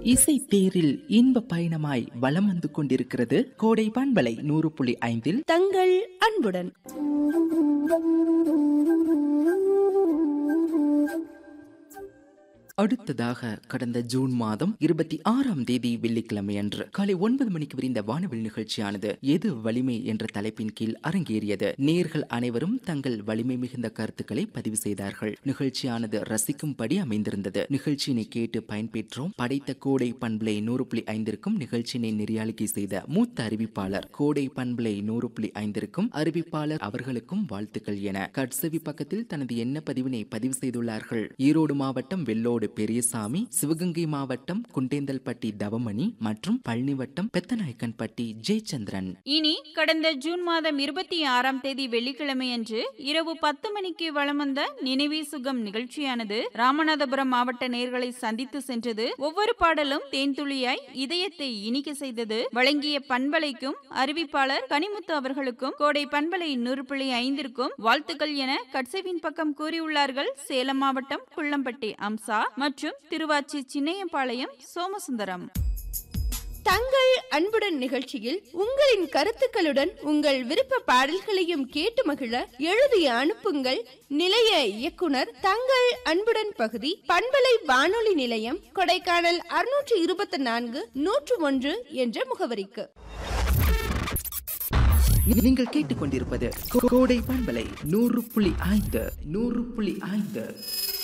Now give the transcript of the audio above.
இசை தேரில் இன்ப பயணமாய் வலம் வந்து கொண்டிருக்கிறது கோடை பண்பலை நூறு புள்ளி ஐந்தில் தங்கள் அன்புடன் அடுத்ததாக கடந்த ஜூன் மாதம் இருபத்தி ஆறாம் தேதி வெள்ளிக்கிழமை அன்று காலை ஒன்பது மணிக்கு விரிந்த வானவில் நிகழ்ச்சியானது எது வலிமை என்ற தலைப்பின் கீழ் அரங்கேறியது நேர்கள் அனைவரும் தங்கள் வலிமை மிகுந்த கருத்துக்களை பதிவு செய்தார்கள் நிகழ்ச்சியானது ரசிக்கும்படி அமைந்திருந்தது நிகழ்ச்சியினை கேட்டு பயன்பெற்றோம் படைத்த கோடை பண்பலை நூறு புள்ளி ஐந்திற்கும் நிகழ்ச்சியினை நெறியாளிக்கை செய்த மூத்த அறிவிப்பாளர் கோடை பண்பலை நூறு புள்ளி ஐந்திற்கும் அறிவிப்பாளர் அவர்களுக்கும் வாழ்த்துக்கள் என கட்சவி பக்கத்தில் தனது எண்ண பதிவினை பதிவு செய்துள்ளார்கள் ஈரோடு மாவட்டம் வெள்ளோடு பெரியசாமி சிவகங்கை மாவட்டம் குண்டேந்தல்பட்டி தவமணி மற்றும் பழனி வட்டம் பெத்தநாயக்கன்பட்டி ஜெயச்சந்திரன் இனி கடந்த ஜூன் மாதம் இருபத்தி ஆறாம் தேதி வெள்ளிக்கிழமை அன்று இரவு பத்து மணிக்கு வலம் வந்த நினைவே சுகம் நிகழ்ச்சியானது ராமநாதபுரம் மாவட்ட நேர்களை சந்தித்து சென்றது ஒவ்வொரு பாடலும் தேன்துளியாய் இதயத்தை இனிக்க செய்தது வழங்கிய பண்பலைக்கும் அறிவிப்பாளர் கனிமுத்து அவர்களுக்கும் கோடை பண்பலை நூறு புள்ளி ஐந்திற்கும் வாழ்த்துக்கள் என கட்சவின் பக்கம் கூறியுள்ளார்கள் சேலம் மாவட்டம் குள்ளம்பட்டி அம்சா மற்றும் திருவாச்சி சின்னையம்பாளையம் சோமசுந்தரம் தங்கள் அன்புடன் நிகழ்ச்சியில் உங்களின் கருத்துக்களுடன் உங்கள் விருப்ப பாடல்களையும் கேட்டு மகிழ எழுதி அனுப்புங்கள் நிலைய இயக்குனர் தங்கள் அன்புடன் பகுதி பண்பலை வானொலி நிலையம் கொடைக்கானல் அறுநூற்று இருபத்தி நான்கு நூற்று ஒன்று என்ற முகவரிக்கு நீங்கள் கேட்டுக்கொண்டிருப்பது கோடை பண்பலை நூறு புள்ளி ஐந்து நூறு புள்ளி ஐந்து